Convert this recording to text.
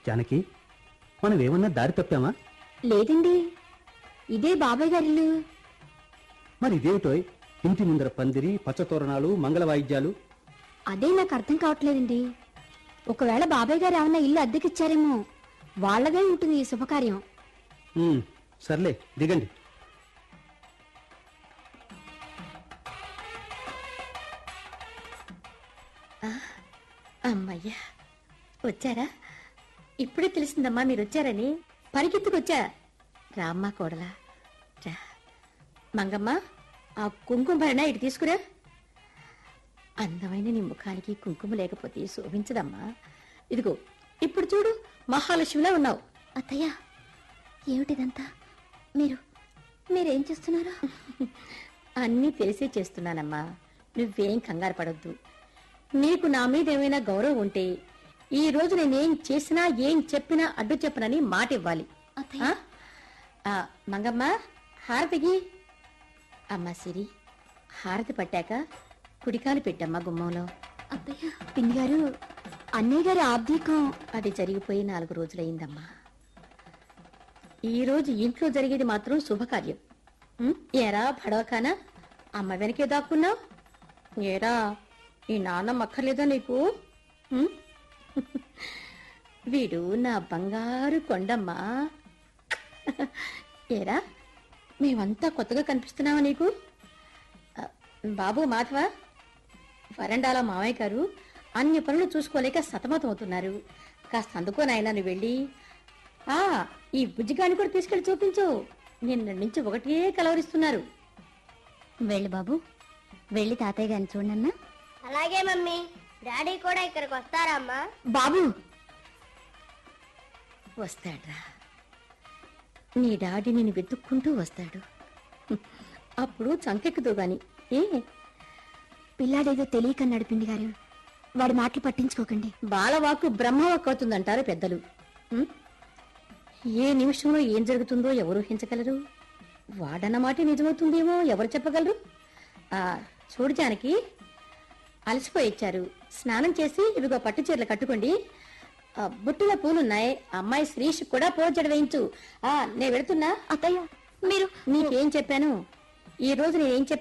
జానకి మనం ఏమన్నా దారి తప్పామా లేదండి ఇదే బాబాయ్ గారిల్లు మరి ఇదేమిటోయ్ ఇంటి ముందర పందిరి పచ్చతోరణాలు మంగళ వాయిద్యాలు అదే నాకు అర్థం కావట్లేదండి ఒకవేళ బాబాయ్ గారు ఏమన్నా ఇల్లు అద్దెకిచ్చారేమో వాళ్ళదే ఉంటుంది ఈ శుభకార్యం ఉమ్, సర్లే దిగండి అమ్మయ్యా వచ్చారా ఇప్పుడే తెలిసిందమ్మా మీరు వచ్చారని పరిగెత్తుకొచ్చా రామ్మా కోడలా రా మంగమ్మ ఆ కుంకుమ భరణ ఇటు తీసుకురా అందమైన నీ ముఖానికి కుంకుమ లేకపోతే శోభించదమ్మా ఇదిగో ఇప్పుడు చూడు మహాలక్ష్మిలా ఉన్నావు అత్తయ్య ఏమిటిదంతా మీరు మీరేం చేస్తున్నారు అన్నీ తెలిసే చేస్తున్నానమ్మా నువ్వేం కంగారు పడొద్దు నీకు నా మీద ఏమైనా గౌరవం ఉంటే ఈ రోజు నేనేం చేసినా ఏం చెప్పినా అడ్డు చెప్పనని మాట ఇవ్వాలి అత్తయ్య. ఆ? ఆ, మంగమ్మ హారతికి అమ్మా సిరి హారతి పట్టాక కుడికాలు పెట్టమ్మా గుమ్మంలో అత్తయ్య పిన్ని గారు అన్నయ్య గారి ఆబ్దీకం అది జరిగిపోయి నాలుగు రోజులైందమ్మా ఈ రోజు ఇంట్లో జరిగేది మాత్రం శుభకార్యం ఉం? ఏరా పడవకానా అమ్మ వెనకే దాక్కున్నావు ఏరా ఈ నాన్న అక్కర్లేదా నీకు ఉం? వీడు నా బంగారు కొండమ్మా ఏరా మేమంతా కొత్తగా కనిపిస్తున్నావా నీకు ఆ, బాబు మాధవ వరండాలో మామయ్య గారు అన్ని పనులు చూసుకోలేక సతమతం అవుతున్నారు కాస్త అందుకో నాయనా నువ్వు వెళ్ళి ఆ ఈ బుజ్జిగాని కూడా తీసుకెళ్లి చూపించు నిన్న నుంచి ఒకటే కలవరిస్తున్నారు వెళ్ళి బాబు వెళ్ళి తాతయ్య గారిని చూడన్నా అలాగే మమ్మీ డాడీ కూడా ఇక్కడికి వస్తారమ్మా బాబు వస్తాడ్రా నీ డాడీ నిన్ను వెతుక్కుంటూ వస్తాడు హ్మ్. అప్పుడు చంకెక్కుదు గాని ఏ పిల్లాడేదో తెలియకన్నాడు పిండి గారు వాడి మాటలు పట్టించుకోకండి బాలవాకు బ్రహ్మవాక్ అవుతుందంటారు పెద్దలు హ్మ్? ఏ నిమిషంలో ఏం జరుగుతుందో ఎవరు ఊహించగలరు వాడన్న మాట నిజమవుతుందేమో ఎవరు చెప్పగలరు ఆ చూడు జానకి అలసిపోయి ఇచ్చారు స్నానం చేసి ఇవిగో పట్టు చీరలు కట్టుకోండి ఆ, బుట్టలో పూలున్నాయి అమ్మాయి శ్రీష్ కూడా పోజడ వేయించు ఆ నేను వెళుతున్నా అత్తయ్య మీరు నీకేం చెప్పాను ఈ రోజు నేనేం చెప్పాను